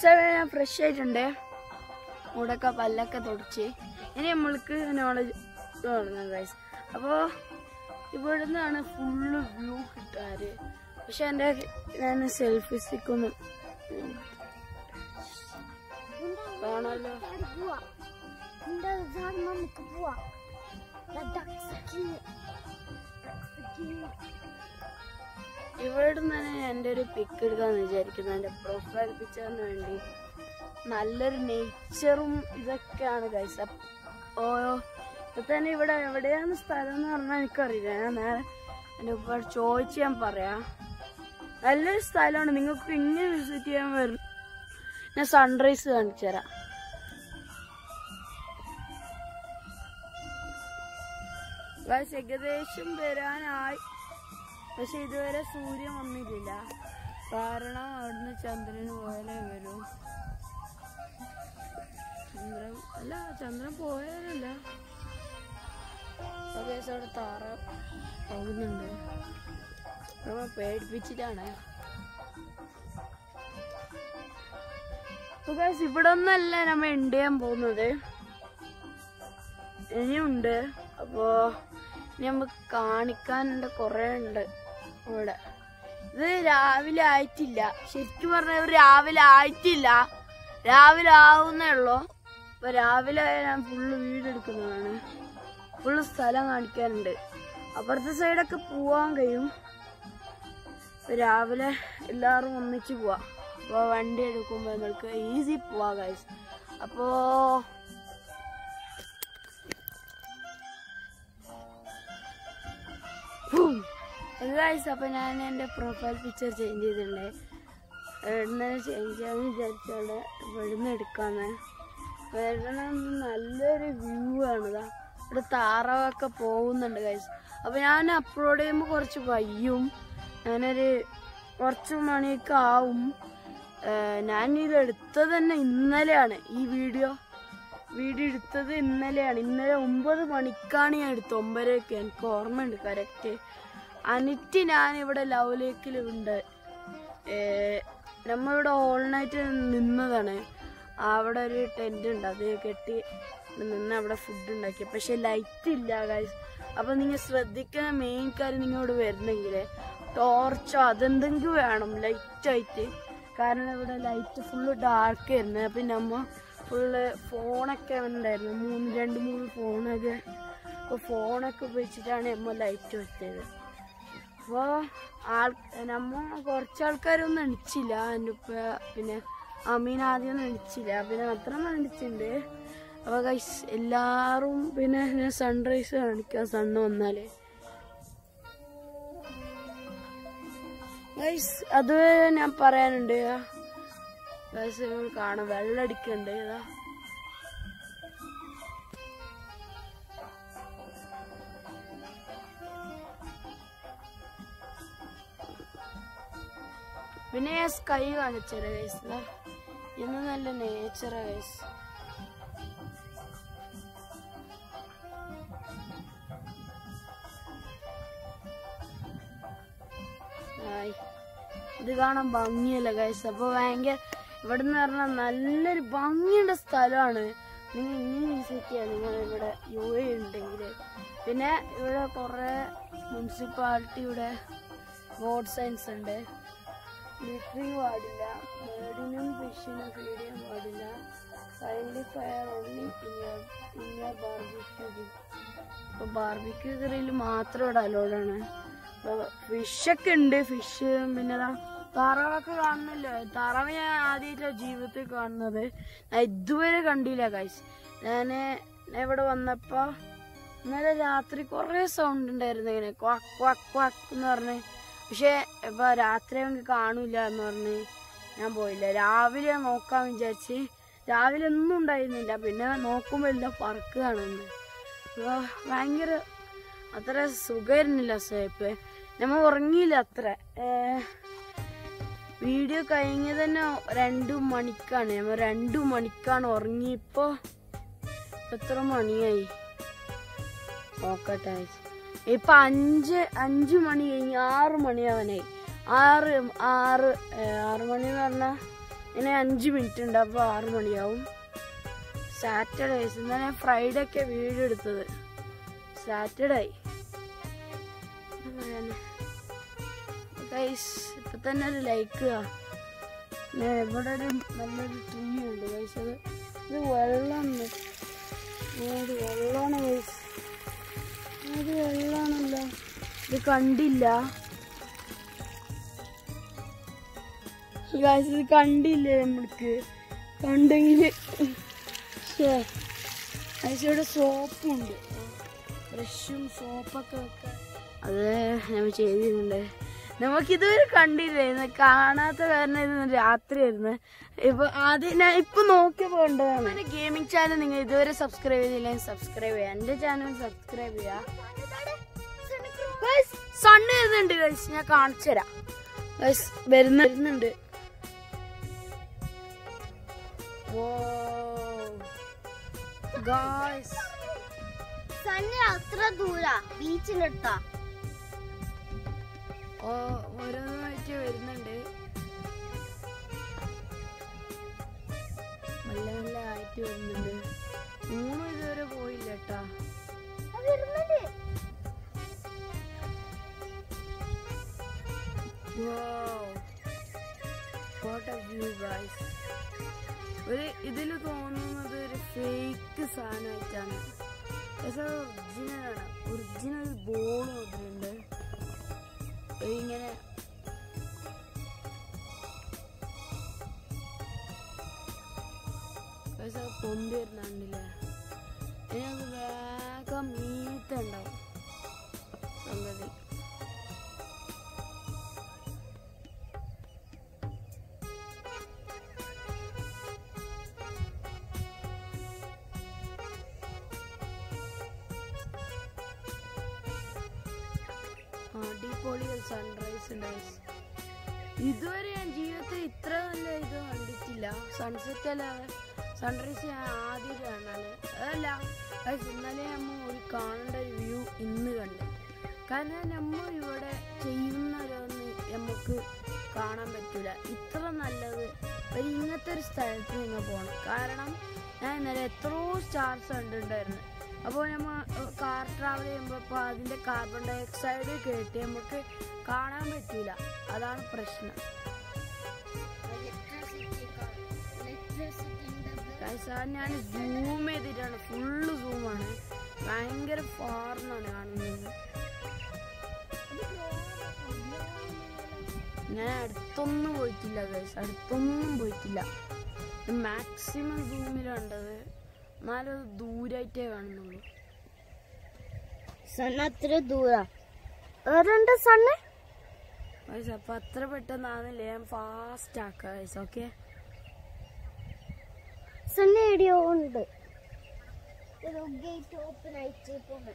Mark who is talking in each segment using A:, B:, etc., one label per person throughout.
A: Guys ഞാൻ fresh ആയിട്ടുണ്ട് മൂടൊക്കെ പല്ലൊക്കെ തുടച്ച് ഇനി നമ്മൾക്ക് നോളജ് തുടങ്ങാം ഗൈസ് അപ്പോൾ ഇവിടെ നിന്നാണ് ഫുള്ള് വ്യൂ കിട്ടാറ് പക്ഷെ എൻ്റെ ഞാൻ സെൽഫി സ്റ്റിക്കൊന്നും കാണാമല്ലോ
B: നമുക്ക് പോവാം
A: ഇവിടെ നിന്നാണ് എൻ്റെ ഒരു പിക്ക് എടുക്കാന്ന് വിചാരിക്കുന്നത് എൻ്റെ പ്രൊഫൈൽ പിക്ചറിന് വേണ്ടി നല്ലൊരു നേച്ചറും ഇതൊക്കെയാണ് ഗൈസ് ഓ ഇപ്പൊ തന്നെ ഇവിടെ എവിടെയാണ് സ്ഥലം എന്ന് പറഞ്ഞാൽ എനിക്കറിയില്ല ഞാൻ നേരെ എൻ്റെ ഉപ്പ ചോദിച്ച് ഞാൻ പറയാം നല്ലൊരു സ്ഥലമാണ് നിങ്ങൾക്ക് ഇങ്ങനെ വിസിറ്റ് ചെയ്യാൻ വരും ഞാൻ സൺറൈസ് കാണിച്ചു തരാം ഗൈസ് ഏകദേശം വരാനായി പക്ഷെ ഇതുവരെ സൂര്യൻ വന്നിട്ടില്ല കാരണം അവിടുന്ന് ചന്ദ്രന് പോയാലേ വരൂ ചന്ദ്രൻ അല്ല ചന്ദ്രൻ പോയാലല്ല കേസ് അവിടെ താറ പോകുന്നുണ്ട് നമ്മ പേടിപ്പിച്ചിട്ടാണ് ഗൈസ് ഇവിടെ ഒന്നല്ല നമ്മ ഉണ്ട് ചെയ്യാൻ പോകുന്നത് ഇനിയുണ്ട് അപ്പോ ഇനി നമുക്ക് കാണിക്കാനുണ്ട് കുറെ ഉണ്ട് ഇവിടെ ഇത് രാവിലെ ആയിട്ടില്ല ശരിക്കും പറഞ്ഞ രാവിലെ ആയിട്ടില്ല രാവിലെ ആവുന്നേ ഉള്ളൂ അപ്പൊ രാവിലെ ഞാൻ ഫുള്ള് വീടെടുക്കുന്നതാണ് ഫുള്ള് സ്ഥലം കാണിക്കാനുണ്ട് അപ്പുറത്തെ സൈഡൊക്കെ പോവാൻ കഴിയും ഇപ്പൊ രാവിലെ എല്ലാവരും ഒന്നിച്ച് പോവാം അപ്പോൾ വണ്ടി എടുക്കുമ്പോൾ നമ്മൾക്ക് ഈസി പോവാ ഗൈസ് അപ്പോ ഗൈസ് അപ്പൊ ഞാൻ എൻ്റെ പ്രൊഫൈൽ പിക്ചർ ചേഞ്ച് ചെയ്തിട്ടുണ്ട് എവിടുന്ന് ചേഞ്ച് ചെയ്യാന്ന് വിചാരിച്ചോണ്ട് ഇവിടുന്ന് എടുക്കാന്ന് വരണം നല്ലൊരു വ്യൂ ആണിതാ ഇവിടെ താറാവൊക്കെ പോകുന്നുണ്ട് ഗൈസ് അപ്പൊ ഞാൻ അപ്ലോഡ് ചെയ്യുമ്പോൾ കുറച്ച് വയ്യും ഞാനൊരു കുറച്ച് മണിയൊക്കെ ആവും ഏഹ് ഞാൻ ഇത് എടുത്തത് തന്നെ ഇന്നലെയാണ് ഈ വീഡിയോ വീഡിയോ എടുത്തത് ഇന്നലെയാണ് ഇന്നലെ ഒമ്പത് മണിക്കാണ് ഞാൻ എടുത്തത് ഒമ്പതരയൊക്കെ എനിക്ക് ഓർമ്മയുണ്ട് കറക്റ്റ് അനിറ്റ് ഞാൻ ഇവിടെ ലവ് ലേക്കിലുണ്ട് നമ്മളിവിടെ ഓൾ നൈറ്റ് നിന്നതാണ് അവിടെ ഒരു ടെന്റ് ഉണ്ട് അത് കെട്ടി നിന്ന് അവിടെ ഫുഡ് ഉണ്ടാക്കി പക്ഷെ ലൈറ്റ് ഇല്ല ഗൈസ് അപ്പൊ നിങ്ങൾ ശ്രദ്ധിക്കുന്ന മെയിൻ കാര്യം നിങ്ങളോട് വരുന്നെങ്കിൽ ടോർച്ചോ അതെന്തെങ്കിലും വേണം ലൈറ്റ് ആയിട്ട് കാരണം ഇവിടെ ലൈറ്റ് ഫുള്ള് ഡാർക്ക് ആയിരുന്നു അപ്പൊ നമ്മ ഫുള്ള് ഫോണൊക്കെ ഉണ്ടായിരുന്നു മൂന്ന് രണ്ട് മൂന്ന് ഫോണൊക്കെ അപ്പോൾ ഫോണൊക്കെ ഉപയോഗിച്ചിട്ടാണ് നമ്മ ലൈറ്റ് വെച്ചത് അപ്പോൾ ആൾ നമ്മ കുറച്ച് ആൾക്കാരൊന്നും എണിച്ചില്ല എൻ്റെ ഉപ്പ പിന്നെ അമീൻ ആദ്യം ഒന്നും എണിച്ചില്ല പിന്നെ അത്ര എണിച്ചിട്ടുണ്ട് അപ്പോൾ ഗൈസ് എല്ലാവരും പിന്നെ സൺറൈസ് കാണിക്കുക സണ്ണ് വന്നാല് ഗൈസ് അത് ഞാൻ പറയാനുണ്ട് ഗൈസ് കാണാം വെള്ളം അടിക്കുന്നുണ്ട് ഇതാ പിന്നെ ഞാൻ സ്കൈ കാണിച്ചത് ഗൈസ് ഇന്ന് നല്ല നേച്ചറാ ഗൈസ് ഹായ് ഇത് കാണാൻ ഭംഗിയല്ല ഗൈസ് അപ്പൊ ഭയങ്കര ഇവിടെ നിന്ന് പറഞ്ഞാൽ നല്ലൊരു ഭംഗിയുള്ള സ്ഥലമാണ് നിങ്ങൾ ഇങ്ങനെ വിസിറ്റ് ചെയ്യാം നിങ്ങൾ ഇവിടെ യു എ ഉണ്ടെങ്കിൽ പിന്നെ ഇവിടെ കുറെ മുനിസിപ്പാലിറ്റിയുടെ റോഡ് സൈൻസ് ഉണ്ട് ലിറ്ററിങ് പാടില്ല ബേർഡിനും ഫിഷിനും ഫീഡ് ചെയ്യാൻ പാടില്ല kindly fire only in your barbecue അപ്പോൾ ബാർബിക്യൂ ഗ്രിൽ മാത്രം ഇവിടെ അലോഡാണ് ഫിഷൊക്കെ ഉണ്ട് ഫിഷ് പിന്നെ ദാ താറാവൊക്കെ കാണുന്നില്ല താറാവ് ഞാൻ ആദ്യമായിട്ടാണ് ജീവിതത്തിൽ കാണുന്നത് ഞാൻ ഇതുവരെ കണ്ടില്ല ഗൈസ് ഞാൻ ഇവിടെ വന്നപ്പോൾ ഇന്നലെ രാത്രി കുറേ സൗണ്ട് ഉണ്ടായിരുന്നു ഇങ്ങനെ ക്വാക്ക് ക്വാക്ക് ക്വാക്ക് എന്ന് പറഞ്ഞ് പക്ഷെ ഇപ്പൊ രാത്രി നമുക്ക് കാണൂല എന്ന് പറഞ്ഞ് ഞാൻ പോയില്ല രാവിലെ നോക്കാൻ വിചാരിച്ച് രാവിലെ ഒന്നും ഉണ്ടായിരുന്നില്ല പിന്നെ നോക്കുമ്പോൾ എല്ലാം പറക്ക് കാണുന്നു അപ്പൊ ഭയങ്കര അത്ര സുഖമായിരുന്നില്ല സേപ്പ് നമ്മ ഉറങ്ങിയില്ല അത്ര ഏഹ് വീഡിയോ കഴിഞ്ഞ തന്നെ രണ്ടു മണിക്കാണ് നമ്മ രണ്ടു മണിക്കാണ് ഉറങ്ങിയപ്പോ എത്ര മണിയായി നോക്കട്ടെ ഇപ്പൊ അഞ്ച് അഞ്ചു മണി കഴിഞ്ഞ് ആറ് മണിയാവാനായി ആറ് ആറ് ഏ, ആറ് മണി എന്ന് പറഞ്ഞാൽ ഇനി അഞ്ച് മിനിറ്റ് ഉണ്ട് അപ്പോൾ ആറ് മണിയാവും സാറ്റർഡേ ഇന്നലെ ഞാൻ ഫ്രൈഡേ ഒക്കെ വീഡിയോ എടുത്തത് സാറ്റർഡേ ഗൈസ് ഇപ്പൊ തന്നെ ഒരു ലൈക്ക് ഇവിടെ ഒരു നല്ലൊരു ട്രീ ഉണ്ട് ഗൈസ് അത് ഇത് വെള്ളം ഇത് വെള്ളമാണ് ഗൈസ് ഇത് വെള്ളമാണല്ലോ ഇത് കണ്ടില്ല ഗൈസ് ഇത് കണ്ടില്ലേ നമ്മൾക്ക് കണ്ടെങ്കിൽ ഗൈസ് ഇവിടെ സോപ്പുണ്ട് ബ്രഷും സോപ്പൊക്കെ വെക്കാൻ അത് നമ്മൾ ചെയ്തിട്ടുണ്ട് നമുക്കിതുവരെ കണ്ടില്ലേ ഇത് കാണാത്ത കാരണം ഇത് രാത്രിയായിരുന്നു ഇപ്പൊ ആദ്യം ഞാൻ ഇപ്പൊ നോക്കിയപ്പോ കണ്ടതാണ് എന്റെ ഗെയിമിംഗ് ചാനൽ നിങ്ങൾ ഇതുവരെ സബ്സ്ക്രൈബ് ചെയ്തില്ലെങ്കിൽ സബ്സ്ക്രൈബ് ചെയ്യാം എന്റെ ചാനൽ സബ്സ്ക്രൈബ് ചെയ്യാം സണ്ണ് വരുന്നുണ്ട് ഗൈസ് ഞാൻ കാണിച്ചു തരാം ഗൈസ് വരുന്ന വരുന്നുണ്ട് ഗായ്സ്
B: സണ്ണി അത്ര ദൂരാ ബീച്ചിലെടുത്താ
A: ഓ ഓരോന്നായിട്ട് വരുന്നുണ്ട് നല്ല നല്ല ആയിട്ട് വരുന്നുണ്ട് മൂന്നും ഇതുവരെ പോയില്ല കേട്ടാ
B: വരുന്നുണ്ട്
A: വ്യൂ ഗായ്സ് ഒരു ഇതിൽ തോന്നുന്നത് ഒരു ഫേക്ക് സാധനമായിട്ടാണ് ഒറിജിനൽ ആണ് ഒറിജിനൽ ബോൾ നോക്കുന്നുണ്ട് ഇങ്ങനെ guys, അത് പൊന്തി വരുന്നുണ്ടല്ലേ ഇനി അത് വേഗം മീത്തുണ്ടാവും സംഗതി അടിപൊളി സൺറൈസ് ഉണ്ടായി ഇതുവരെ ഞാൻ ജീവിതത്തിൽ ഇത്ര നല്ല ഇത് കണ്ടിട്ടില്ല സൺസെറ്റ് അല്ലാതെ സൺറൈസ് ഞാൻ ആദ്യം കാണാണ് അതല്ല guys, ഇന്നലെ നമ്മൾ ഒരു കാണേണ്ട ഒരു വ്യൂ ഇന്ന് കണ്ട് കാരണം നമ്മൾ ഇവിടെ ചെയ്യുന്നവരൊന്നും നമുക്ക് കാണാൻ പറ്റില്ല ഇത്ര നല്ലത് ഒരു ഇങ്ങനത്തെ ഒരു സ്ഥലത്ത് നിങ്ങൾ പോകണം കാരണം ഞാൻ ഇന്നലെ എത്രയോ സ്റ്റാർസ് കണ്ടിട്ടുണ്ടായിരുന്നു അപ്പോൾ നമ്മൾ കാർ ട്രാവൽ ചെയ്യുമ്പോൾ ഇപ്പോൾ അതിൻ്റെ കാർബൺ ഡൈ ഓക്സൈഡ് കേട്ട് നമുക്ക് കാണാൻ പറ്റില്ല അതാണ് പ്രശ്നം Guys, അത് ഞാൻ സൂം ചെയ്തിട്ടാണ് ഫുള്ള് സൂമാണ് ഭയങ്കര ഫാർന്നാണ് കാണുന്നത് ഞാൻ അടുത്തൊന്നും പോയിട്ടില്ല ഗൈസ് അടുത്തൊന്നും പോയിട്ടില്ല മാക്സിമം സൂമിലുണ്ടത് എന്നാലും അത് ദൂരായിട്ടേ കാണുന്നുള്ളൂ
B: സണ്ണ അത്ര ദൂരാ വേറുണ്ട് സണ്ണ്
A: ഗൈസ് അപ്പൊ അത്ര പെട്ടെന്നാണെന്നില്ല ഞാൻ ഫാസ്റ്റ് ആക്കാം ഗൈസ് ഓക്കെ
B: സണ്ണ എവിടെയോ ഉണ്ട് ഗേറ്റ് ഓപ്പൺ ആയിട്ട് പോകണം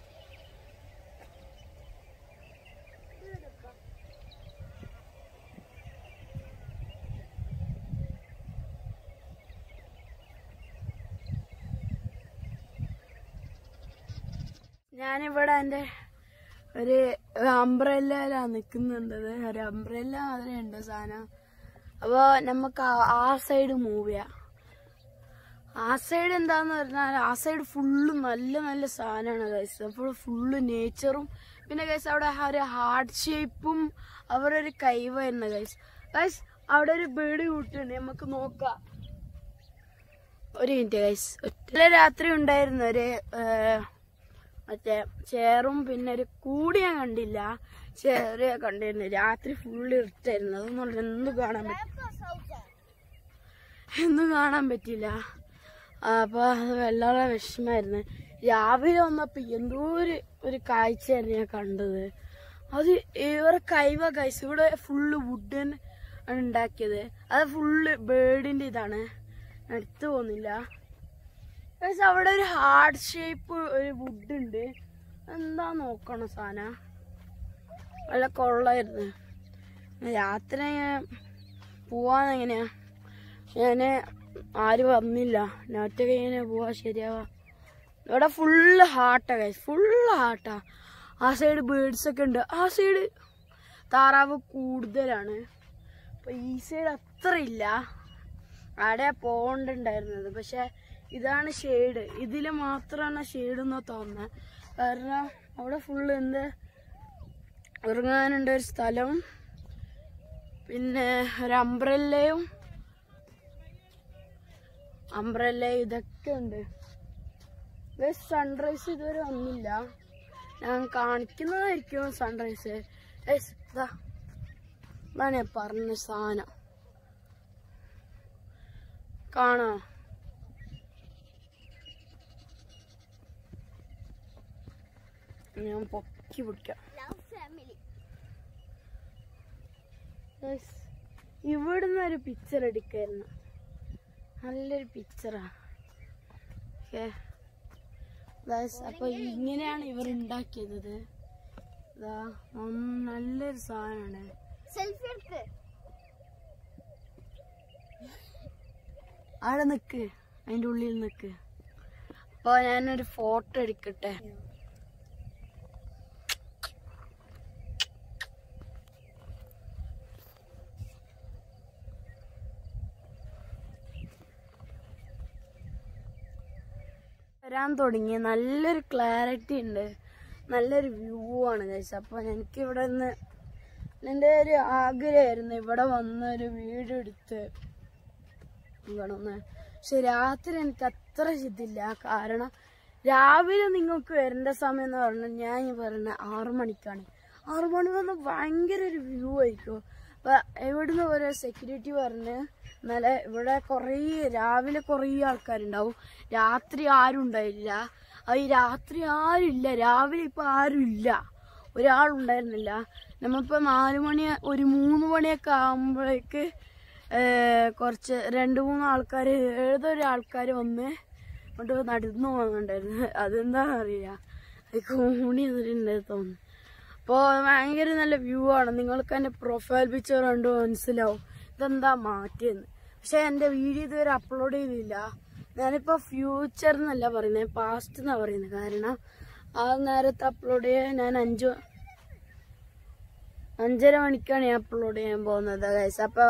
A: ഞാനിവിടെ എൻ്റെ ഒരു അംബ്രല്ലയിലാണ് നിൽക്കുന്നുണ്ടത് ഒരു അംബ്രല്ല അതിലെ ഉണ്ട് സാധനം അപ്പോൾ നമുക്ക് ആ- ആ സൈഡ് മൂവ് ചെയ്യാം ആ സൈഡ് എന്താന്ന് പറഞ്ഞാൽ ആ സൈഡ് ഫുള്ള് നല്ല നല്ല സാധനമാണ് ഗൈസ് അപ്പോൾ ഫുള്ള് നേച്ചറും പിന്നെ ഗൈസ് അവിടെ ആ ഒരു ഹാർട്ട് ഷേപ്പും അവരുടെ ഒരു കൈവായിരുന്നു ഗൈസ് ഗൈസ് അവിടെ ഒരു ബേഡ് കൂട്ടുണ്ട് നമുക്ക് നോക്കാം ഒരു മിനിറ്റ് ഗൈസ് ഒറ്റ രാത്രി ഉണ്ടായിരുന്നു ഒരു ഏഹ്, മറ്റേ ചെയറും പിന്നെ ഒരു കൂടി ഞാൻ കണ്ടില്ല ചെയറ് കണ്ടിരുന്നു രാത്രി ഫുള്ള് ഇരുട്ടായിരുന്നു അതൊന്നും എന്തും കാണാൻ പറ്റും ഒന്നും കാണാൻ പറ്റില്ല അപ്പൊ അത് വല്ലാതെ വിഷമായിരുന്നു രാവിലെ വന്നപ്പോ എന്തോ ഒരു ഒരു കാഴ്ചയായിരുന്നു ഞാൻ കണ്ടത് അത് ഏറെ കൈവ കൈസ് ഇവിടെ ഫുള്ള് വുഡൻ ആണ് ഉണ്ടാക്കിയത് അത് ഫുള്ള് ബേർഡിന്റെ ഇതാണ് അടുത്ത് പോകുന്നില്ല ഗൈസ് അവിടെ ഒരു ഹാർട്ട് ഷേപ്പ് ഒരു വുഡ് ഉണ്ട് എന്താ നോക്കണം സാധനം നല്ല കൊള്ളായിരുന്നു രാത്രി ഞാൻ പോവാൻ എങ്ങനെയാ ഞാന് ആരും വന്നില്ല ഞാൻ ഒറ്റയ്ക്ക് എങ്ങനെ പോവാ ശരിയാവാ ഇവിടെ ഫുള്ള് ഹാർട്ടാ ഗൈസ് ഫുള്ള് ഹാർട്ടാ ആ സൈഡ് ബേർഡ്സ് ഒക്കെ ഉണ്ട് ആ സൈഡ് താറാവ് കൂടുതലാണ് അപ്പൊ ഈ സൈഡ് അത്ര ഇല്ല അവിടെ പോകണ്ടുണ്ടായിരുന്നത് പക്ഷെ ഇതാണ് ഷെയ്ഡ് ഇതിൽ മാത്രമാണ് ഷെയ്ഡ് എന്നാ തോന്നുന്നത് കാരണം അവിടെ ഫുള്ള് എന്ത് ഇറങ്ങാനുണ്ട് ഒരു സ്ഥലം പിന്നെ ഒരു അംബ്രല്ലയും അംബ്രല്ലയും ഇതൊക്കെ ഉണ്ട് സൺറൈസ് ഇതുവരെ വന്നില്ല ഞാൻ കാണിക്കുന്നതായിരിക്കും സൺറൈസ് ഏയ് ഇതാ ഇതാണ് ഞാൻ പറഞ്ഞ സാധനം കാണോ ഞാൻ പൊക്കി പിടിക്കാം
B: ലവ് ഫാമിലി
A: Guys, ഇവിടുന്ന് ഒരു പിക്ചർ എടുക്കായിരുന്നു നല്ലൊരു പിക്ചറാ ഓക്കെ അപ്പൊ ഇങ്ങനെയാണ് ഇവർ ഉണ്ടാക്കിയത് ഇതാ ഉം, നല്ലൊരു സാധനമാണ്
B: സെൽഫി എടുക്ക്
A: അവിടെ നിക്ക് അതിന്റെ ഉള്ളിൽ നിക്ക് അപ്പൊ ഞാനൊരു ഫോട്ടോ എടുക്കട്ടെ വരാൻ തുടങ്ങി നല്ലൊരു ക്ലാരിറ്റി ഉണ്ട് നല്ലൊരു വ്യൂ ആണ് കഴിച്ചത് അപ്പൊ എനിക്ക് ഇവിടെ നിന്ന് എൻ്റെ ഒരു ആഗ്രഹമായിരുന്നു ഇവിടെ വന്ന് ഒരു വീട് എടുത്ത് വേണമെന്ന് പക്ഷെ രാത്രി എനിക്ക് അത്ര ഇതില്ല കാരണം രാവിലെ നിങ്ങൾക്ക് വരേണ്ട സമയം എന്ന് പറഞ്ഞാൽ ഞാൻ ഈ പറയുന്ന ആറു മണിക്കാണ് ആറു മണി വന്ന് ഭയങ്കര ഒരു വ്യൂ ആയിരിക്കും അപ്പൊ ഇവിടുന്ന് ഒരു സെക്യൂരിറ്റി പറഞ്ഞ് ഇന്നലെ ഇവിടെ കുറേ രാവിലെ കുറേ ആൾക്കാരുണ്ടാവും രാത്രി ആരും ഉണ്ടായില്ല അത് ഈ രാത്രി ആരും ഇല്ല രാവിലെ ഇപ്പൊ ആരും ഇല്ല ഒരാളുണ്ടായിരുന്നില്ല നമ്മളിപ്പോ നാലു മണി ഒരു മൂന്ന് മണിയൊക്കെ ആകുമ്പോഴേക്ക് ഏഹ് കുറച്ച് രണ്ട് മൂന്ന് ആൾക്കാർ ഏതൊരു ആൾക്കാർ വന്ന് കൊണ്ട് നടന്നു പോകുന്നുണ്ടായിരുന്നു അതെന്താ അറിയില്ല അത് കൂണി എന്നിട്ടുണ്ട് തോന്നുന്നു അപ്പോൾ ഭയങ്കര നല്ല വ്യൂ ആണ് നിങ്ങൾക്ക് എൻ്റെ പ്രൊഫൈൽ പിക്ചർ കണ്ടു മനസ്സിലാവും ഇതെന്താ മാറ്റിയെന്ന് പക്ഷെ എൻ്റെ വീഡിയോ ഇതുവരെ അപ്ലോഡ് ചെയ്തില്ല ഞാനിപ്പോൾ ഫ്യൂച്ചർ എന്നല്ല പറയുന്നത് പാസ്റ്റ് എന്നാണ് പറയുന്നത് കാരണം ആ നേരത്തെ അപ്ലോഡ് ചെയ്യാൻ ഞാൻ അഞ്ചു അഞ്ചര മണിക്കാണ് ഞാൻ അപ്ലോഡ് ചെയ്യാൻ പോകുന്നത് ഗൈസ് അപ്പോൾ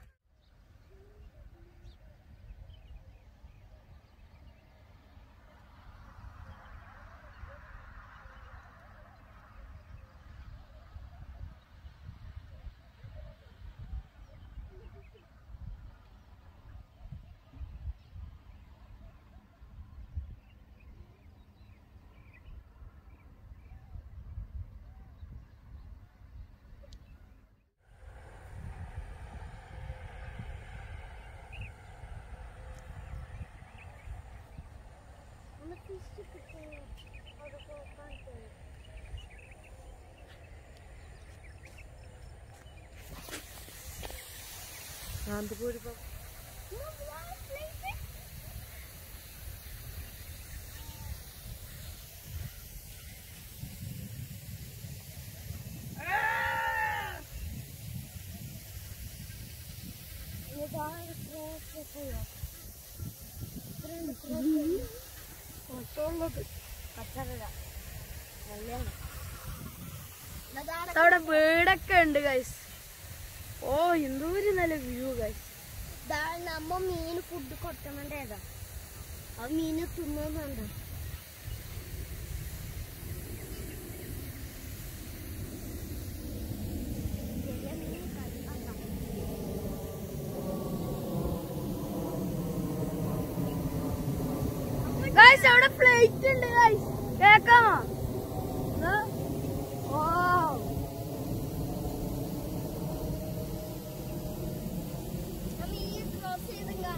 B: ഒന്ന് ഫിഷ് കിട്ടുമോ അവിടെ പോകാൻ
A: അവിടെ വീടൊക്കെ ഉണ്ട് ഗൈസ് ഓ എന്തോരു നല്ല വ്യൂ ഗൈസ്
B: നമ്മ മീന് ഫുഡ് കൊടുക്കുന്നുണ്ടേതാ ആ മീന് തിന്നുന്നുണ്ട്
A: ഗൈസ് അവിടെ ഫ്ലൈറ്റ് ഉണ്ട് ഗൈസ് കേക്കാമോ ദാ. ഓ
B: മീൻ ക്രോസ് ചെയ്തെങ്ക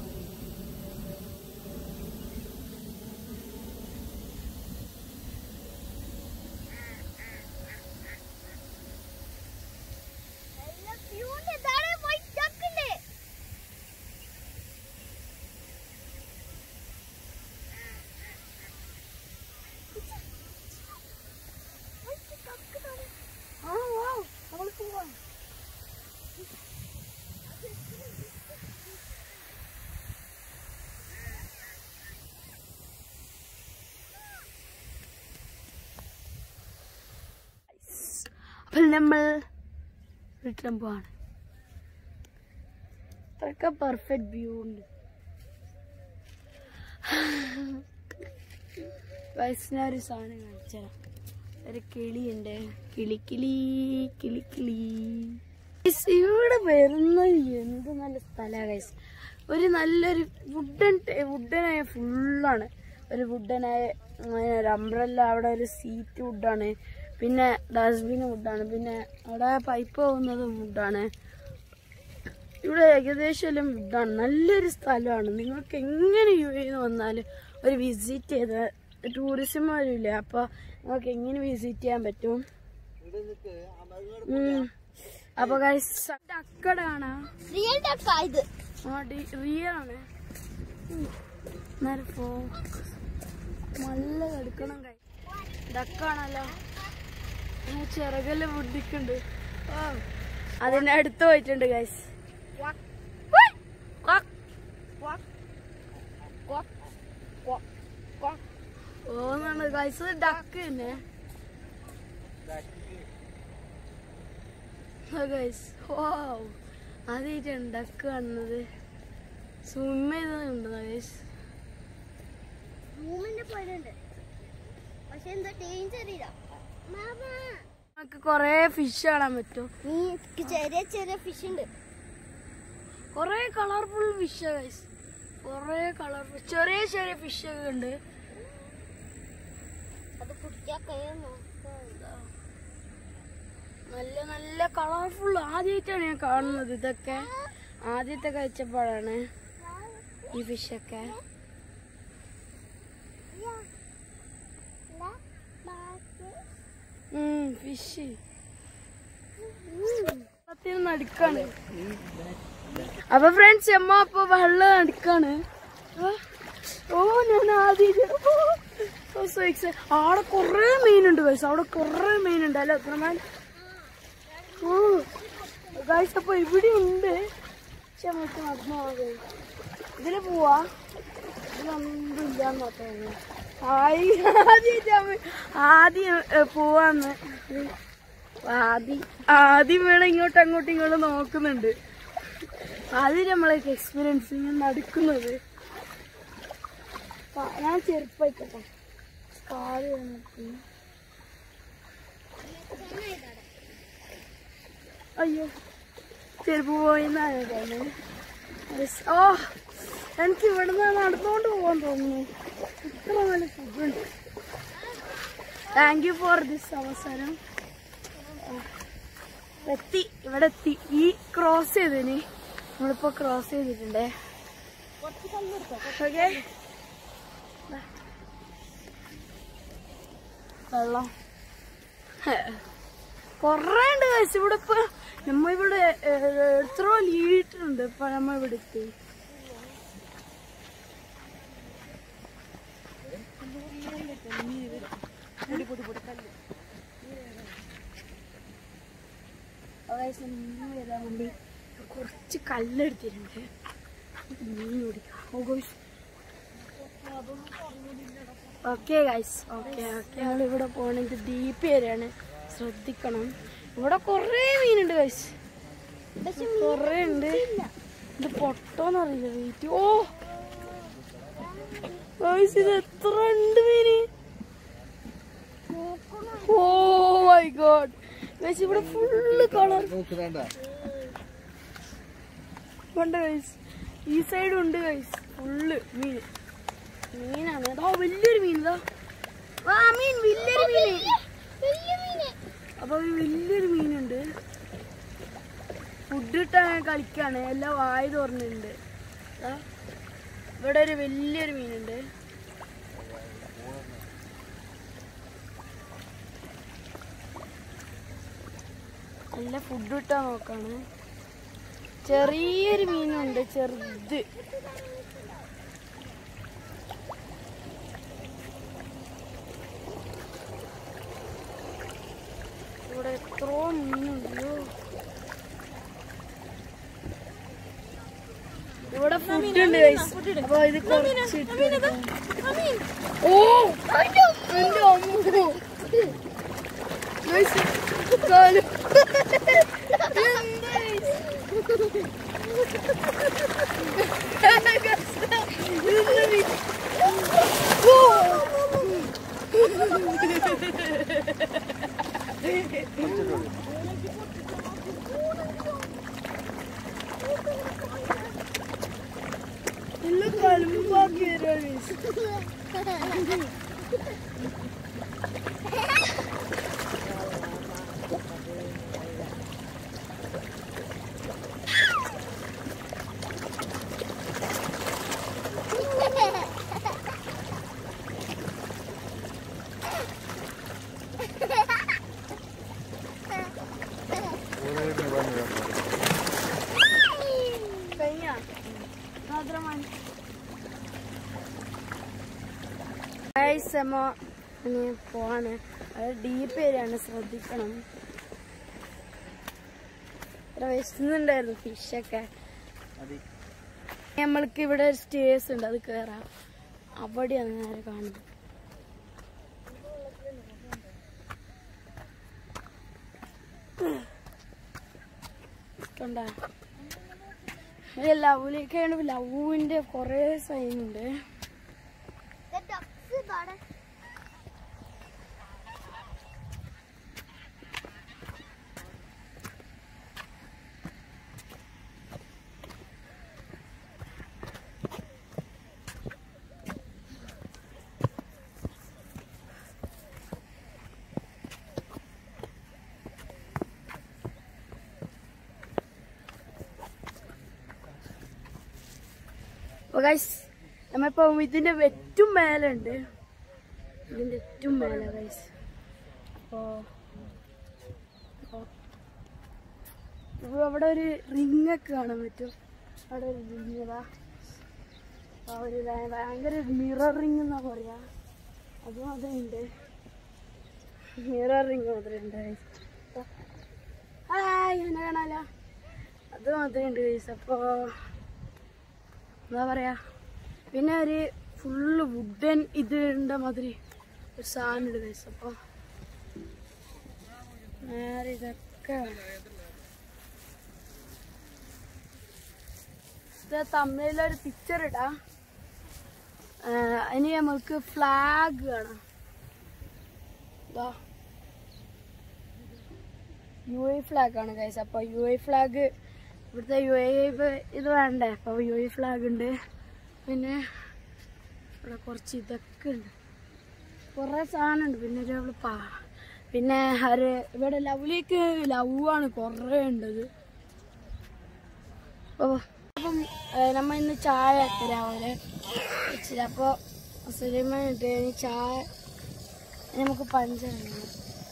A: ആ വൗ നമ്മൾ പോവാ അപ്പോൾ നമ്മൾ റിട്ടേൺ പോവാണ് അപ്പൊ അത്രക്ക പെർഫെക്റ്റ് വ്യൂ ഉണ്ട് വയസ്സിനൊരു സാധനം കാണിച്ചാ ഒരു കിളിയുണ്ട് കിളിക്കിളി കിളിക്കിളി Guys, ഇവിടെ വരുന്നത് എന്ത് നല്ല സ്ഥലമാണ് ഗൈസ് ഒരു നല്ലൊരു വുഡൻ വുഡനായ ഫുള്ളാണ് ഒരു വുഡനായ ഒരു അംബ്രല്ല അവിടെ ഒരു സീറ്റ് വുഡാണ് പിന്നെ ഡസ്റ്റ്ബിൻ വുഡാണ് പിന്നെ അവിടെ പൈപ്പ് പോകുന്നത് വുഡാണ് ഇവിടെ ഏകദേശം എല്ലാം വുഡാണ് നല്ലൊരു സ്ഥലമാണ് നിങ്ങൾക്ക് എങ്ങനെ യു എ വന്നാലും ഒരു വിസിറ്റ് ചെയ്ത് ടൂറിസം വരില്ല അപ്പോൾ നിങ്ങൾക്ക് എങ്ങനെ വിസിറ്റ് ചെയ്യാൻ പറ്റും ഉം. അപ്പൊ ഗൈസ് ഡക്കട കാണാം
B: റിയൽ ഡക്കാ ഇത്
A: റിയൽ ആണ് ഉം. നേരെ focus. നല്ല എടുക്കണം കൈ ഡക്കാണല്ലോ ചിറകെല്ലാം ബുദ്ധിക്കുണ്ട് അതിന്റെ അടുത്ത് പോയിട്ടുണ്ട് ഗൈസ് ഓന്നാണ് ഗൈസ് ഡക്ക് തന്നെ ഗൈസ് വാവ് ആദ്യമായിട്ടാണ് ഡക്ക് കാണുന്നത് സ്വിം ചെയ്തതുണ്ട് ഗൈസ്
B: റൂമിന്റെ പോയിട്ടുണ്ട് പക്ഷെ എന്താ ഡേഞ്ചർ ഇല്ല മാമ
A: നമുക്ക് കൊറേ ഫിഷ് കാണാൻ പറ്റും
B: നീ ചെറിയ ചെറിയ ഫിഷ് ഉണ്ട്
A: കൊറേ കളർഫുൾ ഫിഷ് ഗൈസ് കൊറേ കളർഫുൾ ചെറിയ ചെറിയ ഫിഷ് ഒക്കെ ഉണ്ട്
B: അത് കുടിക്കാൻ കഴിയുന്നു
A: നല്ല നല്ല കളർഫുൾ ആദ്യമായിട്ടാണ് ഞാൻ കാണുന്നത് ഇതൊക്കെ ആദ്യത്തെ കഴിച്ചപ്പോഴാണ് ഈ ഫിഷൊക്കെ ഫിഷ് നടുക്കാണ് അപ്പൊ ഫ്രണ്ട്സ് അമ്മ അപ്പൊ വെള്ളം നടുക്കാണ് ആ, ഓ ഞാൻ ആദ്യം അവിടെ കൊറേ മീനുണ്ട് ഗൈസ് അവിടെ കൊറേ മീനുണ്ട് അല്ലേ എത്രമാൻ ഓ ഗൈസ് അപ്പൊ ഇവിടെ ഉണ്ട് പക്ഷെ നമുക്ക് നടന്നു പോകാം ഇതില് പോവാ ഇതിലൊന്നും ഇല്ലാന്ന് മാത്രമേ ആയി ആദ്യം ആദ്യം ഏ, പോവാന്ന് ആദ്യം ആദ്യം വേണം ഇങ്ങോട്ട് അങ്ങോട്ടും ഇങ്ങോട്ടും നോക്കുന്നുണ്ട് ആദ്യം നമ്മളൊക്കെ എക്സ്പീരിയൻസ് ഇങ്ങനെ നടക്കുന്നത് ആ, ഞാൻ ചെറുപ്പായിക്കോട്ടെ കാല് വന്നിട്ട് അയ്യോ ചെരുപ്പ് പോയിന്നാണ് തോന്നുന്നത് Yes. ഓ എനിക്ക് ഇവിടുന്ന് നടന്നുകൊണ്ട് പോകാൻ തോന്നുന്നു ഇത്ര നല്ല സുഖമുണ്ട് താങ്ക് യു ഫോർ ദിസ് അവസരം ആ, എത്തി ഇവിടെ എത്തി ഈ ക്രോസ് ചെയ്തിന് നമ്മളിപ്പോ ക്രോസ് ചെയ്തിട്ടുണ്ടേ ഓക്കെ വെള്ളം കൊറേ ഉണ്ട് കഴിച്ചു ഇവിടെ ഇപ്പൊ നമ്മ ഇവിടെ എത്ര ലീറ്റർ ഉണ്ട് ഇപ്പൊ നമ്മ ഇവിടെ എത്തി അതായത് മീൻ വരാൻ വേണ്ടി കുറച്ച് കല്ലെടുത്തിട്ടുണ്ട് മീൻ പിടിക്കാം ഓ guys okay guys okay okay ഞങ്ങൾ ഇവിടെ പോകണമെങ്കിൽ ഡീപ്പ് ഏരിയയാണ് ശ്രദ്ധിക്കണം ഇവിടെ കുറേ മീനുണ്ട് ഗൈസ് കുറേ ഉണ്ട് ഇത് പൊട്ടോന്നറിയില്ല വെയിറ്റ് ഓ ഗൈസ് ഇത് എത്ര ഉണ്ട് മീന് ഓ മൈ ഗോഡ് ഗൈസ് ഇവിടെ ഫുള്ള് കളർ ഉണ്ട് ഗൈസ് ഈ സൈഡും ഉണ്ട് ഗൈസ് ഫുള്ള് മീൻ മീനാണ് ഇതാ വലിയൊരു മീൻ ഇതാ ആ മീൻ വലിയൊരു മീൻ അപ്പൊ ഈ വലിയൊരു മീനുണ്ട് ഫുഡ് ഇട്ടാൻ കളിക്കാണ് എല്ലാം വായ തുറന്നിട്ടുണ്ട് ദാ, ഇവിടെ ഒരു വലിയൊരു മീനുണ്ട് നല്ല ഫുഡ് ഇട്ടാ നോക്കാണ് ചെറിയൊരു മീനുണ്ട് ചെറുത് ഇവിടെ എത്രയോ മീനുണ്ടല്ലോ ഇവിടെ ഫുഡ് ഉണ്ട് guys. അപ്പൊ ഇത് കുറച്ച് ഇട്ട് കൊടുക്കാം. ഓ എന്റെ അമ്മോ. Guys, കാല്. എന്താ guys? എല്ലാം കലമ്പാക്കി വരാണ് കഴിഞ്ഞ മാത്രമാണ് സമ ഇനി പോവാണ് അത് ഡീപ്പ് ഏരിയാണ് ശ്രദ്ധിക്കണം ഇത്ര വിശന്നുണ്ടായിരുന്നു ഫിഷൊക്കെ നമ്മൾക്ക് ഇവിടെ ഒരു സ്റ്റേഴ്സ് ഉണ്ട് അത് കേറാം അവിടെയാണ് നേരെ കാണുന്നത് കണ്ടാ ലവിലേക്കാണ് ലവിന്റെ കൊറേ സൈൻ ഉണ്ട്
B: ഡക്സ് കാണാൻ
A: അപ്പൊ ഗൈസ് നമ്മളിപ്പോ ഇതിന്റെ ഏറ്റവും മേലുണ്ട് ഇതിന്റെ ഏറ്റവും മേലെ ഗൈസ് അപ്പോ അപ്പോ ഇപ്പൊ അവിടെ ഒരു റിങ് ഒക്കെ കാണാൻ പറ്റും അവിടെ ഒരു റിങ് ഇതാ അപ്പൊ ഒരു ഭയ- ഭയങ്കര മിറർ റിങ് എന്നാ പറയാ അത് മാത്രമേ ഉണ്ട് മിറർ റിങ് മാത്രമേ ഉണ്ട് ഗൈസ് ഹായ് എന്നെ കാണാലോ അത് മാത്രമേ ഉണ്ട് ഗൈസ് അപ്പോ എന്താ പറയാ പിന്നെ ഒരു ഫുള്ള് വുഡൻ ഇത് ഉണ്ട മാതിരി ഒരു സാധനം ഉണ്ട് ഗൈസ് അപ്പൊ നേരെ ഇതൊക്കെ ഇത് തമിഴിലൊരു പിക്ചർ ഇടാ ഇനി നമുക്ക് ഫ്ലാഗ് കാണാം ഇതാ യു എ ഫ്ലാഗ് ആണ് ഗൈസ് അപ്പൊ യു എ ഫ്ലാഗ് ഇവിടുത്തെ യു എ ഇത് വേണ്ടേ അപ്പൊ യു എ ഫ്ലാഗ് ഉണ്ട് പിന്നെ ഇവിടെ കുറച്ച് ഇതൊക്കെ ഉണ്ട് കുറേ സാധനം ഉണ്ട് പിന്നെ ഒരു അവിടെ പാ പിന്നെ ഒരു ഇവിടെ ലവിലേക്ക് ലവ് ആണ് കുറേ ഉണ്ടത് ഓ അപ്പം ഏ, നമ്മ ഇന്ന് ചായ ഒക്കെ രാവിലെ വെച്ചില്ല അപ്പോൾ സുലൈമാൻ ഇട്ട് ഇനി ചായ ഇനി നമുക്ക് പഞ്ചറുണ്ട്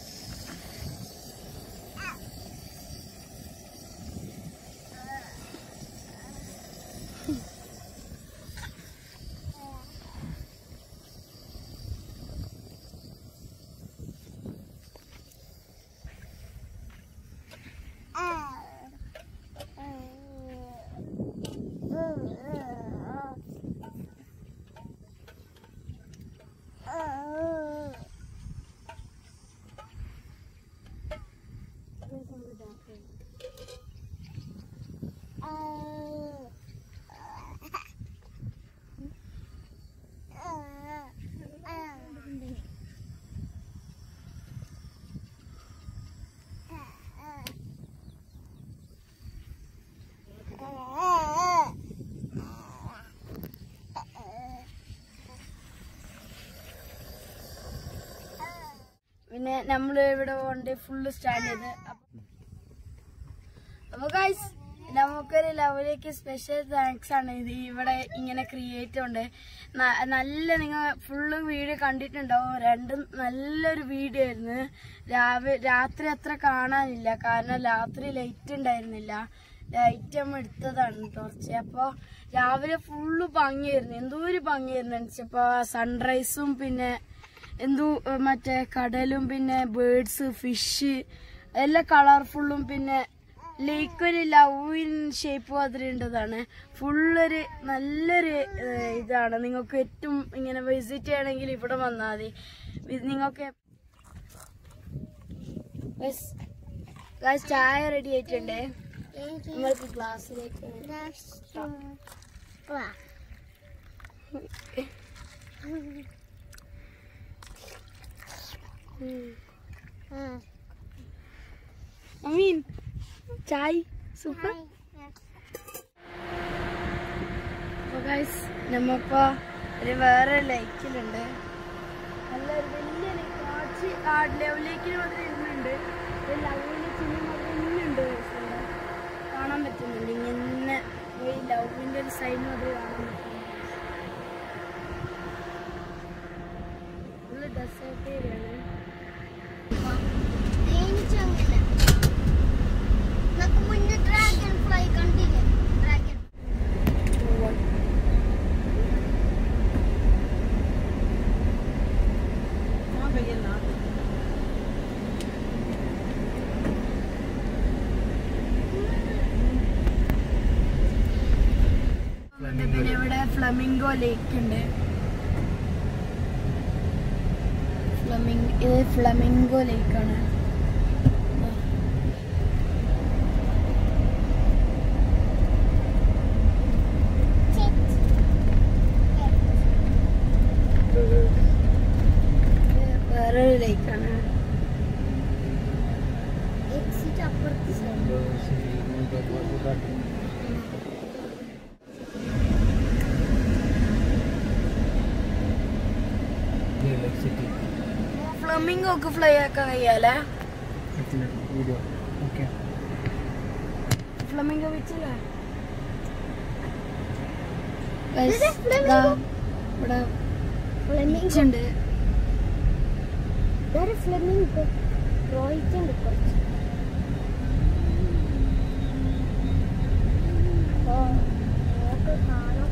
A: പിന്നെ നമ്മൾ ഇവിടെ കൊണ്ട് ഫുള്ള് സ്റ്റാർട്ട് ചെയ്ത് അപ്പൊ- അപ്പൊ ഗൈസ് നമുക്കൊരു ലെവലിലേക്ക് സ്പെഷ്യൽ താങ്ക്സ് ആണ് ഇത് ഇവിടെ ഇങ്ങനെ ക്രിയേറ്റ് ഉണ്ട് ന- നല്ല നിങ്ങൾ ഫുള്ള് വീഡിയോ കണ്ടിട്ടുണ്ടാവും രണ്ടും നല്ലൊരു വീഡിയോ ആയിരുന്നു രാവിലെ രാത്രി അത്ര കാണാനില്ല കാരണം രാത്രി ലൈറ്റ് ഉണ്ടായിരുന്നില്ല ലൈറ്റ് നമ്മൾ എടുത്തതാണ് ടോർച്ച് അപ്പോൾ രാവിലെ ഫുള്ള് ഭംഗിയായിരുന്നു എന്തോ ഒരു ഭംഗിയായിരുന്നു വെച്ചപ്പോൾ സൺറൈസും പിന്നെ എന്തോ ഏഹ്, മറ്റേ കടലും പിന്നെ ബേർഡ്സ് ഫിഷ് എല്ലാം കളർഫുള്ളും പിന്നെ ലേക്ക് ഒരു ലവിൻ ഷേപ്പ് മാതിരിയുണ്ടതാണ് ഫുള്ളൊരു നല്ലൊരു ഏഹ്, ഇതാണ് നിങ്ങൾക്ക് ഏറ്റവും ഇങ്ങനെ വിസിറ്റ് ചെയ്യണമെങ്കിൽ ഇവിടെ വന്നാൽ മതി ഇത് നിങ്ങൾക്ക് ഗൈസ് ചായ റെഡി ആയിട്ടുണ്ട് നിങ്ങൾക്ക് ക്ലാസ്സിലേക്ക്
B: വാ
A: അമീൻ ചായ് സൂപ്പർ അപ്പോൾ ഗൈസ് നമ്മപ്പോ ഒരു വേറെ ലൈക്കിലുണ്ട് നല്ലൊരു വലിയ ലൈക്ക് കുറച്ച് ആ ലെവലിലേക്ക് മാത്രം ഇരുന്നുണ്ട് ഒരു ലവിൻ്റെ ചിഹ്നം മാത്രം ഇന്നുണ്ട് guys ഇവിടെ. കാണാൻ പറ്റുന്നുണ്ട് ഇങ്ങനെ ഈ ലവിൻ്റെ ഒരു സൈഡ് മാത്രമേ കാണാൻ പറ്റുന്നുണ്ട് ഫുള്ള് ഡെസേർട്ട് ഏരിയയാണ്
B: തേനീച്ചങ്ങനെ നമുക്ക് മുന്നേ ഡ്രാഗൺ ഫ്ലൈ കണ്ടില്ലേ ഡ്രാഗൺ
A: പിന്നെ ഇവിടെ ഫ്ലമിംഗോ ലേക്ക് ഉണ്ട് ഫ്ലമിംഗ് ഇത് ഫ്ലമിംഗോ ലേക്കാണ് വേറൊരു ലേക്കാണ്
B: എക്സിറ്റ് അപ്പുറത്ത് സൈഡ്
A: ഫ്ലമിംഗോ ഒക്കെ ഫ്ലൈ ആക്കാൻ കഴിയാലേ
C: വീഡിയോ ഓക്കെ
A: ഫ്ലമിംഗോ വെച്ചില്ലേ
B: ഇത്
A: Guys,
B: flamingo.
A: ദാ ഇവിടെ beach ഉണ്ട്
B: വേറെ ഫ്ലെമിംഗ് റോയിച്ചുണ്ട് കുറച്ച് ഓ നമുക്ക് കാണാം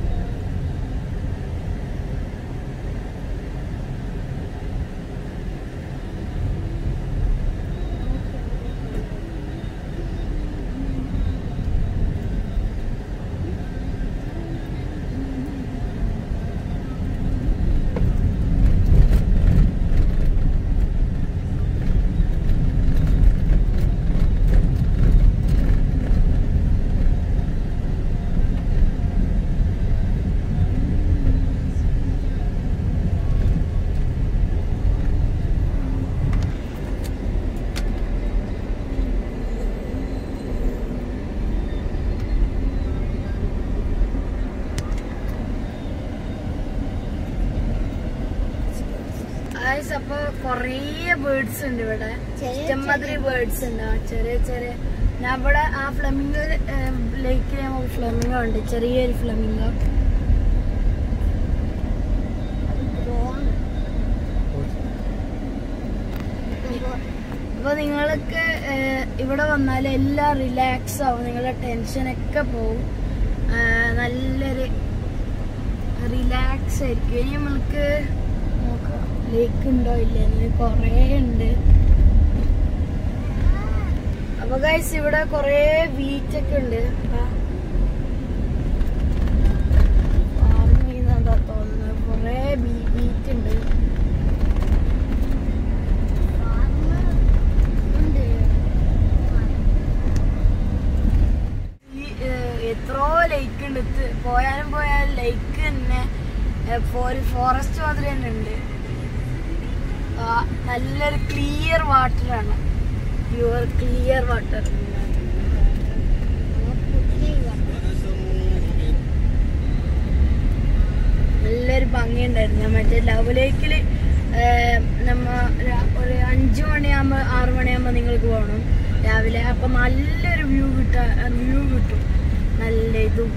A: ഗൈസ് അപ്പൊ കൊറേ ബേർഡ്സ് ഉണ്ട് ഇവിടെ
B: ചെറിയ
A: ഇഷ്ടംമാതിരി ബേർഡ്സ് ഉണ്ട് ആ ചെറിയ ചെറിയ ഞാൻ ഇവിടെ ആ ഫ്ലമിംഗോ ലേക്കിൽ നമുക്ക് ഫ്ലമിംഗോ ഉണ്ട് ചെറിയൊരു ഫ്ലമിംഗോ അപ്പൊ നിങ്ങൾക്ക് ഏഹ്, ഇവിടെ വന്നാൽ എല്ലാം റിലാക്സ് ആവും നിങ്ങളുടെ ടെൻഷനൊക്കെ പോവും ആഹ്, നല്ലൊരു റിലാക്സ് ആയിരിക്കും ഇനി നമ്മൾക്ക് നോക്കാം ലേക്ക് ഉണ്ടോ ഇല്ല കുറേ ഉണ്ട് അപ്പൊ ഗൈസ് ഇവിടെ കുറേ ബീച്ചൊക്കെ ഉണ്ട് ഫാം ചെയ്യുന്നതാ തോന്നുന്നത് കുറേ ബീച്ച് ഉണ്ട് ഈ ഏഹ്, എത്രയോ ലേക്ക് ഉണ്ട് ഇത് പോയാലും പോയാലും ലേക്ക് തന്നെ ഏഹ്, ഒരു ഫോറസ്റ്റ് മാതിരി തന്നെ ഉണ്ട് ആ, നല്ലൊരു ക്ലിയർ വാട്ടറാണ് പ്യുവർ ക്ലിയർ വാട്ടർ നല്ലൊരു ഭംഗിയുണ്ടായിരുന്നു മറ്റേ ലവ് ലേക്കിൽ നമ്മ ര- ഒരു അഞ്ചു മണിയാകുമ്പോൾ ആറു മണിയാകുമ്പോൾ നിങ്ങൾക്ക് പോകണം രാവിലെ അപ്പം നല്ലൊരു വ്യൂ കിട്ടാ വ്യൂ കിട്ടും നല്ല ഇതും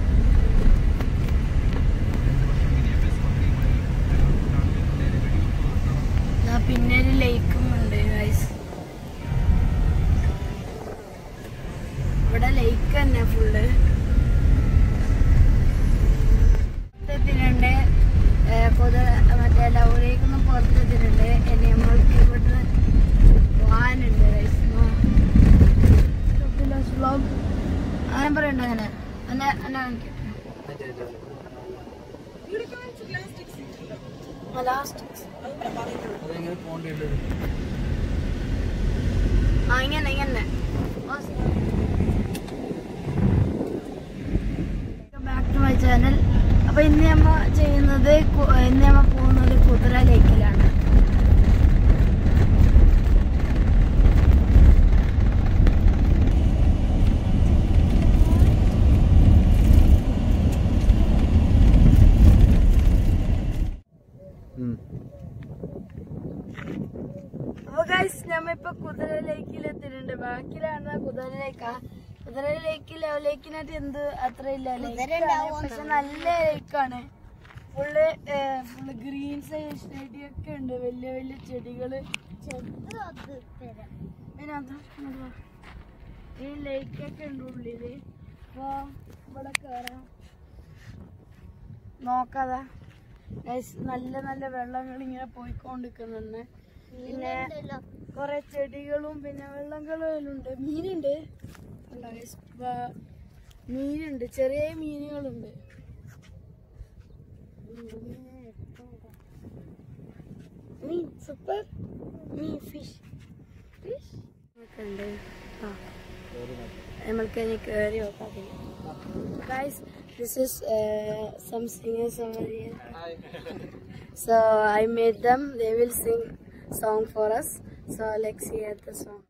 A: ദാ പിന്നെ ഒരു ലേക്കും ഉണ്ട് ഗൈസ് ഇവിടെ ലേക്ക് തന്നെ ഫുള്ള് പുറത്തെത്തിനുണ്ട് പൊതു മറ്റേ ലൗലേക്കൊന്നും പുറത്തെത്തിനുണ്ട് എന്നെ നമ്മൾക്ക് ഇവിടുന്ന് പോകാനുണ്ട് ഗൈസ് വ്ളോഗ് അങ്ങനെ പറയണ്ട അങ്ങനെ എന്നെ എന്നെ കാണിക്കട്ടെ ലാസ്റ്റ്
C: അതെങ്ങനെ പോകേണ്ടത്
A: ആ ഇങ്ങനെ ഇങ്ങനെ ചാനൽ അപ്പൊ ഇന്ന് നമ്മ ചെയ്യുന്നത് കു- ഇന്ന് നമ്മ പോകുന്നത് കുതിര ലേക്കിലാണ് അപ്പൊ ഗൈസ് നമ്മ ഇപ്പൊ കുതിര ലേക്കിൽ എത്തിയിട്ടുണ്ട് ബാക്കിലാണ് കുതിര ലേക്കാ കുതിര ലേക്ക് ലേക്കിനായിട്ട് എന്ത് അത്ര ഇല്ല
B: കുതിര
A: ലേക്കാണ്
B: ഉണ്ടാവും
A: പക്ഷെ നല്ല ലേക്കാണ് ഫുള്ള് ഫുള്ള് ഗ്രീൻ ചെടിയൊക്കെ ഉണ്ട് വലിയ വലിയ ചെടികള്
B: ചെറുത് അത് തരാം
A: പിന്നെ അതാ, ഇങ്ങോട്ട് വാ. ഈ ലേക്കൊക്കെ ഉണ്ട് ഉള്ളില് അപ്പൊ ഇവിടെ കേറാം നോക്കാതാ Guys, നല്ല നല്ല വെള്ളങ്ങൾ ഇങ്ങനെ പോയിക്കൊണ്ടിരിക്കുന്നുണ്ട് പിന്നെ
B: ഉണ്ടല്ലോ
A: കുറെ ചെടികളും പിന്നെ വെള്ളങ്ങളും ഉണ്ട് മീനുണ്ട് ഉണ്ടോ guys? വ- മീനുണ്ട് ചെറിയ മീനുകളുണ്ട് മീൻ സൂപ്പർ മീൻ ഫിഷ് ഫിഷ് ഉണ്ട് ആ നമ്മൾക്ക് ഇനി കയറി നോക്കാം guys this is some singers over here so i made them they will sing song for us so let's hear the song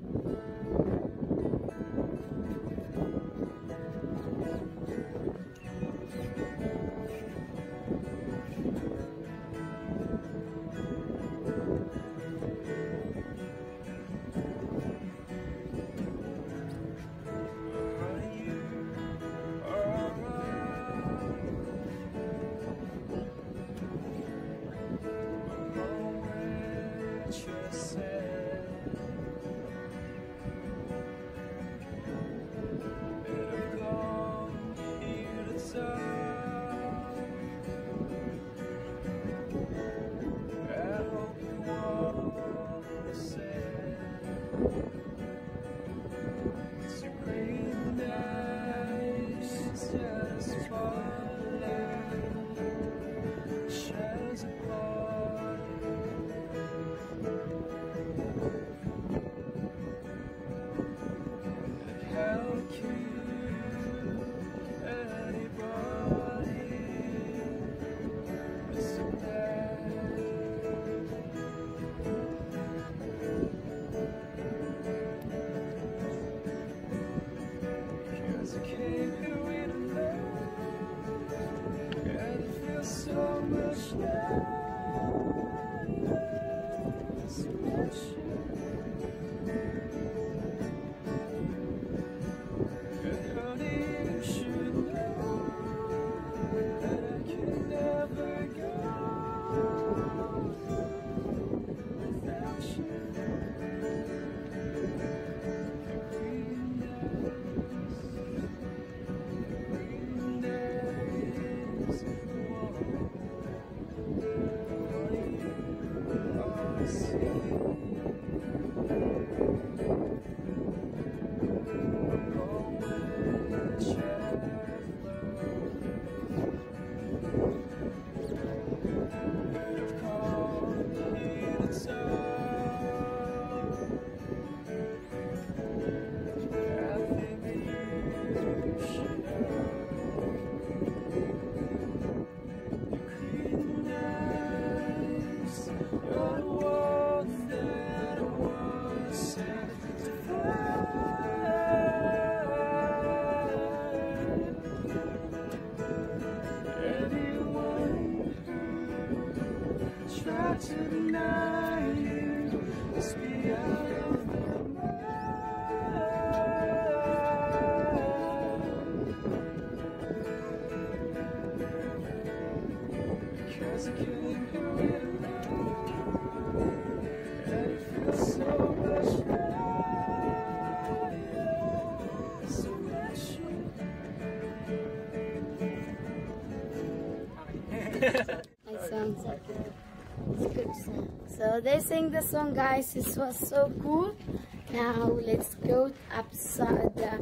A: My songs are good. It's good song. So they sing the song, guys. This was so cool. Now let's go upside the,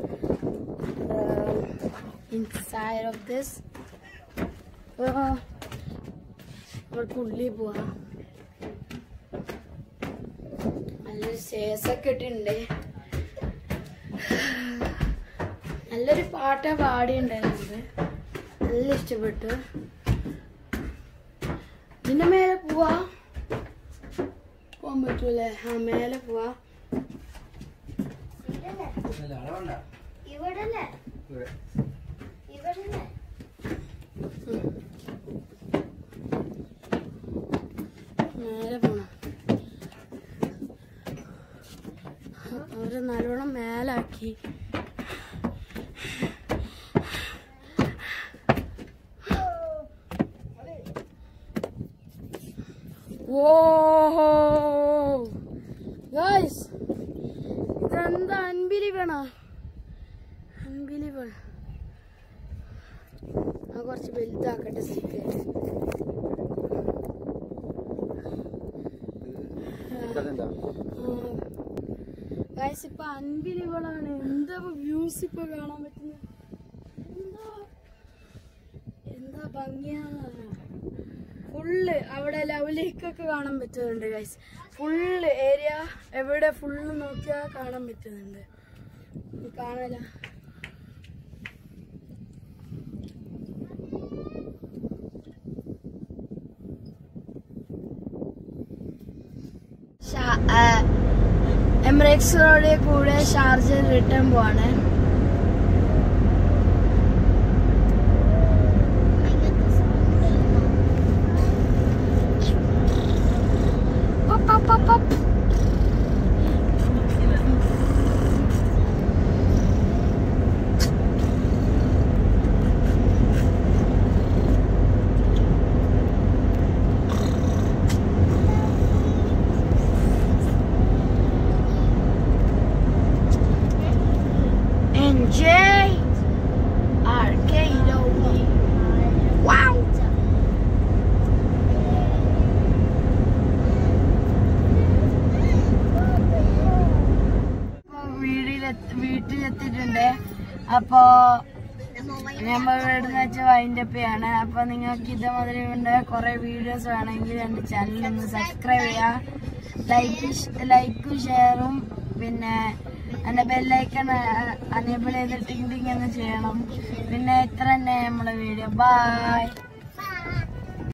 A: the inside of this. Oh, അവർക്ക് ഉള്ളിൽ പോവാ നല്ലൊരു സ്റ്റേഴ്സൊക്കെ ഇട്ടിട്ടുണ്ട് നല്ലൊരു പാട്ടാ പാടിയുണ്ടായിരുന്നത് നല്ല ഇഷ്ടപ്പെട്ടു ഇതിന്റെ മേലെ പോവാ പോവാൻ പറ്റൂലേ ആ മേലെ പോവാ
C: അല്ല അവിടെ വേണ്ട
B: ഇവിടല്ലേ
C: ഇവിടെ
B: ഇവിടല്ലേ
A: മേലെ പോണം അവര് നല്ലോണം മേലാക്കി ഓഹോ ഗൈസ് ഇതെന്താ അൺബിലീവണോ അൺബിലീവൺ ആ കുറച്ച് വലുതാക്കട്ടെ സ്റ്റിക്കർ
C: അതെന്താ
A: ഗൈസ് ഇപ്പൊ അൺബിലീവൺ ആണ് എന്താ വ്യൂസ് ഇപ്പൊ കാണാൻ പറ്റുന്നത് എന്താ എന്താ ഭംഗിയാന്ന് ഫുള്ള് അവിടെ ലവ്ലിക്കൊക്കെ കാണാൻ പറ്റുന്നുണ്ട് ഗൈസ് ഫുള്ള് ഏരിയ എവിടെ ഫുള്ള് നോക്കിയാൽ കാണാൻ പറ്റുന്നുണ്ട് കാണല എമിറേറ്റ്സ് റോഡിൽ കൂടെ ഷാർജ റിട്ടേൺ പോവാണ് Pop, pop, pop, pop. Enjoy arcade only. Wow. വീട്ടിലെത്തി വീട്ടിലെത്തിയിട്ടുണ്ട് അപ്പോ നമ്മൾ ഇവിടുന്ന് വെച്ച് വൈൻഡപ്പ് ചെയ്യാണ് അപ്പൊ നിങ്ങൾക്ക് ഇതേമാതിരി ഉണ്ട് കുറെ വീഡിയോസ് വേണമെങ്കിൽ എന്റെ ചാനൽ ഒന്ന് സബ്സ്ക്രൈബ് ചെയ്യുക ലൈക്ക് ലൈക്കും ഷെയറും പിന്നെ എന്റെ ബെല്ലൈക്കൺ അനേബിൾ ചെയ്ത് ടിങ് ടിങ് എന്ന് ചെയ്യണം പിന്നെ ഇത്ര തന്നെ നമ്മളെ വീഡിയോ ബൈ